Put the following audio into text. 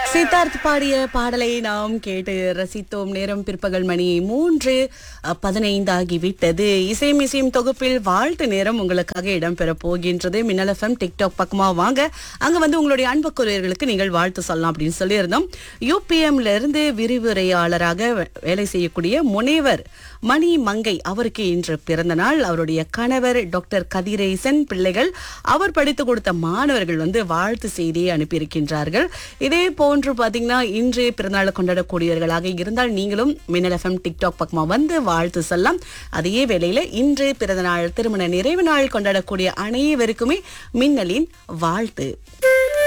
சித்தார்த் பாடிய பாடலை நாம் கேட்டு ரசித்தோம் நேரம் பிற்பகல் மணி மூன்று அஹ், பதினைந்து ஆகிவிட்டது இசையும் இசையும் தொகுப்பில் வாழ்த்து நேரம் உங்களுக்காக இடம்பெற போகின்றது மின்னல் எஃப்எம் டிக்டாக் பக்கமா வாங்க அங்க வந்து உங்களுடைய அன்புக்குரியர்களுக்கு நீங்கள் வாழ்த்து சொல்லலாம் அப்படின்னு சொல்லியிருந்தோம் யூபிஎம்ல இருந்து விரிவுரையாளராக வே- வேலை செய்யக்கூடிய முனைவர் மணி மங்கை அவருக்கு இன்று பிறந்த நாள் அவருடைய கணவர் டாக்டர் கதிரேசன் பிள்ளைகள் அவர் படித்து கொடுத்த மாணவர்கள் வந்து வாழ்த்து செய்தியை அனுப்பியிருக்கின்றார்கள் இதே போன்று பாத்தீங்கன்னா இன்று பிறந்தநாள் கொண்டாடக்கூடியவர்களாக இருந்தால் நீங்களும் மின்னல் எஃப்எம் டிக்டாக் பக்கமா வந்து வாழ்த்து சொல்லலாம் அதே வேளையில இன்று பிறந்தநாள் திருமண நிறைவு நாள் கொண்டாடக்கூடிய அனைவருக்குமே மின்னலின் வாழ்த்து